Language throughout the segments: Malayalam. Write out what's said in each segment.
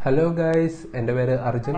ഹലോ ഗായ്സ് എൻ്റെ പേര് അർജുൻ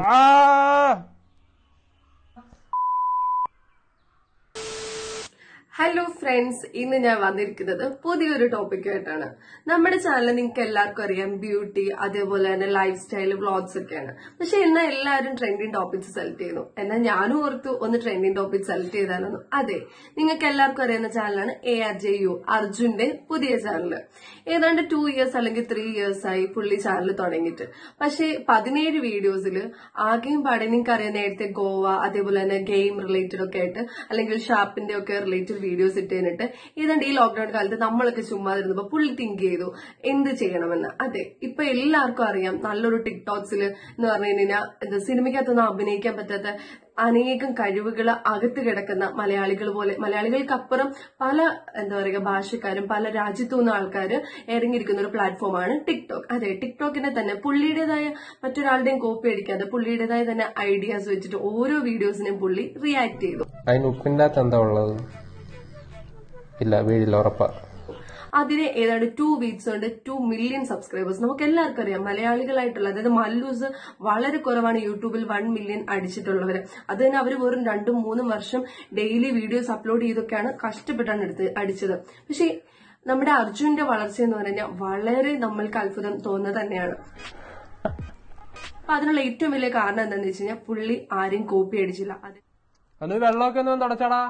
ഹലോ ഫ്രണ്ട്സ് ഇന്ന് ഞാൻ വന്നിരിക്കുന്നത് പുതിയൊരു ടോപ്പിക്കായിട്ടാണ് നമ്മുടെ ചാനൽ നിങ്ങൾക്ക് എല്ലാവർക്കും അറിയാം ബ്യൂട്ടി അതേപോലെ തന്നെ ലൈഫ് സ്റ്റൈൽ വ്ളോഗ്സ് ഒക്കെയാണ് പക്ഷെ എന്നാൽ എല്ലാവരും ട്രെൻഡിങ് ടോപ്പിക്സ് സെലക്ട് ചെയ്യുന്നു എന്നാൽ ഞാനും ഓർത്തു ഒന്ന് ട്രെൻഡിങ് ടോപ്പിക് സെലക്ട് ചെയ്താലെന്ന് അതെ നിങ്ങൾക്ക് എല്ലാവർക്കും അറിയുന്ന ചാനലാണ് എ ആർ ജെ യു അർജുന്റെ പുതിയ ചാനൽ ഏതാണ്ട് ടു ഇയേഴ്സ് അല്ലെങ്കിൽ ത്രീ ഇയേഴ്സ് ആയി പുള്ളി ചാനൽ തുടങ്ങിയിട്ട് പക്ഷേ പതിനേഴ് വീഡിയോസിൽ ആകെയും പാടെ നിങ്ങൾക്ക് അറിയാം നേരത്തെ ഗോവ അതേപോലെ തന്നെ ഗെയിം റിലേറ്റഡ് ഒക്കെ ആയിട്ട് അല്ലെങ്കിൽ ഷാപ്പിന്റെ ഒക്കെ റിലേറ്റഡ് വീഡിയോസ് ഇട്ട് കഴിഞ്ഞിട്ട് ഏതാണ്ട് ഈ ലോക്ക്ഡൌൺ കാലത്ത് നമ്മളൊക്കെ ചുമ്മാ ഇരുന്നപ്പോ പുള്ളി തിങ്ക് ചെയ്തു എന്ത് ചെയ്യണമെന്ന് അതെ ഇപ്പൊ എല്ലാവർക്കും അറിയാം നല്ലൊരു ടിക്ടോക്സിൽ എന്ന് പറഞ്ഞു കഴിഞ്ഞാൽ എന്താ സിനിമയ്ക്കകത്തൊന്നും അഭിനയിക്കാൻ പറ്റാത്ത അനേകം കഴിവുകൾ അകത്ത് കിടക്കുന്ന മലയാളികൾ പോലെ മലയാളികൾക്കപ്പുറം പല എന്താ പറയുക ഭാഷക്കാരും പല രാജ്യത്തു നിന്ന് ആൾക്കാർ ഇറങ്ങിയിരിക്കുന്ന ഒരു പ്ലാറ്റ്ഫോമാണ് ടിക്ടോക്ക് അതെ ടിക്ടോക്കിനെ തന്നെ പുള്ളിയുടേതായ മറ്റൊരാളുടെയും കോപ്പി അടിക്കാതെ പുള്ളിയുടേതായ തന്നെ ഐഡിയാസ് വെച്ചിട്ട് ഓരോ വീഡിയോസിനെയും പുള്ളി റിയാക്ട് ചെയ്തു അതിന് ഉപ്പിൻ്റെ അകത്ത് എന്താ ഉള്ളത് ഇല്ല വീടില്ല ഉറപ്പാ അതിന് ഏതാണ്ട് ടു വീക്സ് കൊണ്ട് ടു മില്യൺ സബ്സ്ക്രൈബേഴ്സ് നമുക്ക് എല്ലാവർക്കും അറിയാം മലയാളികളായിട്ടുള്ള അതായത് മല്ലൂസ് വളരെ കുറവാണ് യൂട്യൂബിൽ വൺ മില്യൺ അടിച്ചിട്ടുള്ളവര് അത് തന്നെ അവർ വെറും രണ്ടും മൂന്നും വർഷം ഡെയിലി വീഡിയോസ് അപ്ലോഡ് ചെയ്തൊക്കെയാണ് കഷ്ടപ്പെട്ടാണ് എടുത്ത് അടിച്ചത് പക്ഷേ നമ്മുടെ അർജുന്റെ വളർച്ച എന്ന് പറഞ്ഞാൽ വളരെ നമ്മൾക്ക് അത്ഭുതം തോന്നുന്നത് തന്നെയാണ് അപ്പൊ അതിനുള്ള ഏറ്റവും വലിയ കാരണം എന്താണെന്ന് വെച്ച് കഴിഞ്ഞാൽ പുള്ളി ആരെയും കോപ്പി അടിച്ചില്ല അത് ഒന്ന് വെള്ളമൊക്കെ ഒന്ന് തുടച്ചടാ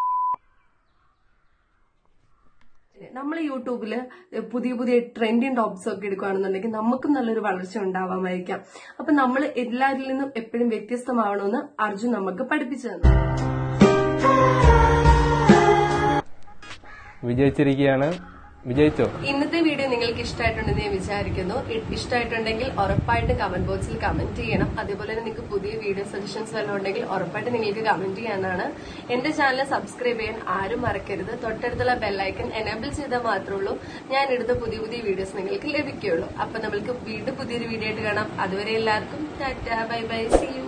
നമ്മൾ യൂട്യൂബില് പുതിയ പുതിയ ട്രെൻഡിങ് ടോപ്സ് ഒക്കെ എടുക്കുകയാണെന്നുണ്ടെങ്കിൽ നമുക്കും നല്ലൊരു വളർച്ച ഉണ്ടാവാമായിരിക്കാം അപ്പൊ നമ്മൾ എല്ലാവരിൽ നിന്നും എപ്പോഴും വ്യത്യസ്തമാവണമെന്ന് അർജുൻ നമുക്ക് പഠിപ്പിച്ചു തന്നു വിജയിച്ചിരിക്കുകയാണ് വിജയിച്ചോ ഇന്നത്തെ വീഡിയോ നിങ്ങൾക്ക് ഇഷ്ടമായിട്ടുണ്ടെന്ന് ഞാൻ വിചാരിക്കുന്നു ഇ- ഇഷ്ടമായിട്ടുണ്ടെങ്കിൽ ഉറപ്പായിട്ടും കമന്റ് ബോക്സിൽ കമന്റ് ചെയ്യണം അതേപോലെ തന്നെ നിങ്ങൾക്ക് പുതിയ വീഡിയോ സജഷൻസ് വല്ലതും ഉണ്ടെങ്കിൽ ഉറപ്പായിട്ട് നിങ്ങൾക്ക് കമന്റ് ചെയ്യാനാണ് എന്റെ ചാനൽ സബ്സ്ക്രൈബ് ചെയ്യാൻ ആരും മറക്കരുത് തൊട്ടടുത്തുള്ള ബെല്ലൈക്കൺ എനേബിൾ ചെയ്താൽ മാത്രമേ ഉള്ളൂ ഞാൻ എടുത്ത പുതിയ പുതിയ വീഡിയോസ് നിങ്ങൾക്ക് ലഭിക്കുകയുള്ളൂ അപ്പൊ നമ്മൾക്ക് വീണ്ടും പുതിയൊരു വീഡിയോ ആയിട്ട് കാണാം അതുവരെ എല്ലാവർക്കും tata bye bye see U